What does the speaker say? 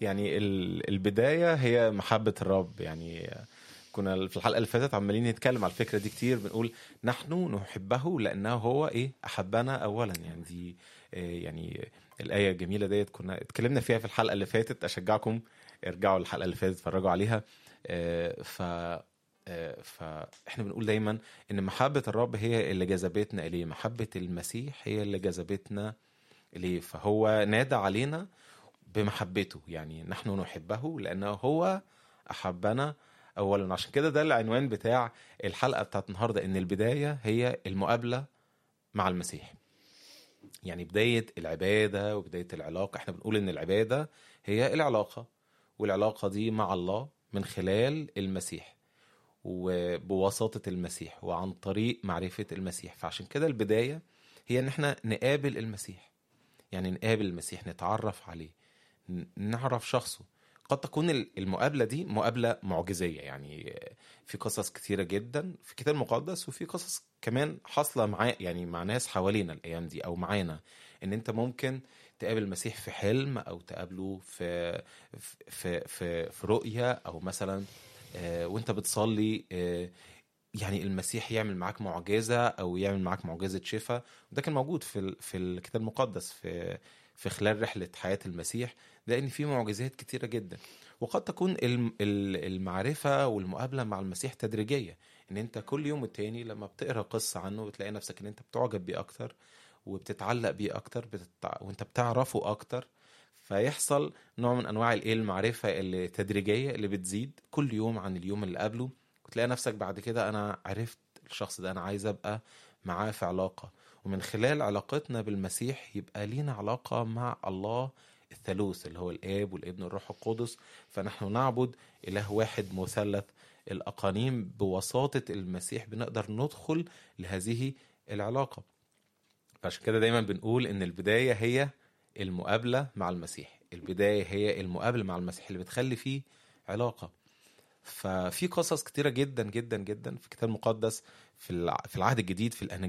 يعني ال- البدايه هي محبه الرب يعني كنا في الحلقه اللي فاتت عمالين نتكلم على الفكره دي كتير بنقول نحن نحبه لانه هو ايه احبنا اولا يعني دي آه، يعني الايه الجميله ديت كنا اتكلمنا فيها في الحلقه اللي فاتت اشجعكم ارجعوا الحلقه اللي فاتت اتفرجوا عليها آه، ف آه، فاحنا بنقول دايما ان محبه الرب هي اللي جذبتنا اليه محبه المسيح هي اللي جذبتنا اليه فهو نادى علينا بمحبته يعني نحن نحبه لانه هو احبنا اولا عشان كده ده العنوان بتاع الحلقه بتاعت النهارده ان البدايه هي المقابله مع المسيح يعني بدايه العباده وبدايه العلاقه احنا بنقول ان العباده هي العلاقه والعلاقه دي مع الله من خلال المسيح وبواسطه المسيح وعن طريق معرفه المسيح فعشان كده البدايه هي ان احنا نقابل المسيح يعني نقابل المسيح نتعرف عليه ن- نعرف شخصه قد تكون ال- المقابله دي مقابله معجزيه يعني في قصص كتيره جدا في الكتاب المقدس وفي قصص كمان حاصله مع يعني مع ناس حوالينا الايام دي او معانا ان انت ممكن تقابل المسيح في حلم او تقابله في في في, في رؤيه او مثلا آه، وانت بتصلي آه، يعني المسيح يعمل معاك معجزه او يعمل معاك معجزه شفاء وده كان موجود في ال- في الكتاب المقدس في في خلال رحله حياه المسيح لان في معجزات كتيره جدا وقد تكون الم- ال- المعرفه والمقابله مع المسيح تدريجيه ان انت كل يوم والتاني لما بتقرا قصه عنه بتلاقي نفسك ان انت بتعجب بيه اكتر وبتتعلق بيه اكتر بتتع... وانت بتعرفه اكتر فيحصل نوع من انواع الايه المعرفه التدريجيه اللي بتزيد كل يوم عن اليوم اللي قبله وتلاقي نفسك بعد كده انا عرفت الشخص ده انا عايز ابقى معاه في علاقه ومن خلال علاقتنا بالمسيح يبقى لينا علاقه مع الله الثالوث اللي هو الاب والابن والروح القدس فنحن نعبد اله واحد مثلث الاقانيم بوساطه المسيح بنقدر ندخل لهذه العلاقه فعشان كده دايما بنقول ان البدايه هي المقابله مع المسيح البدايه هي المقابله مع المسيح اللي بتخلي فيه علاقه ففي قصص كتيره جدا جدا جدا في الكتاب المقدس في الع- في العهد الجديد في الاناجيل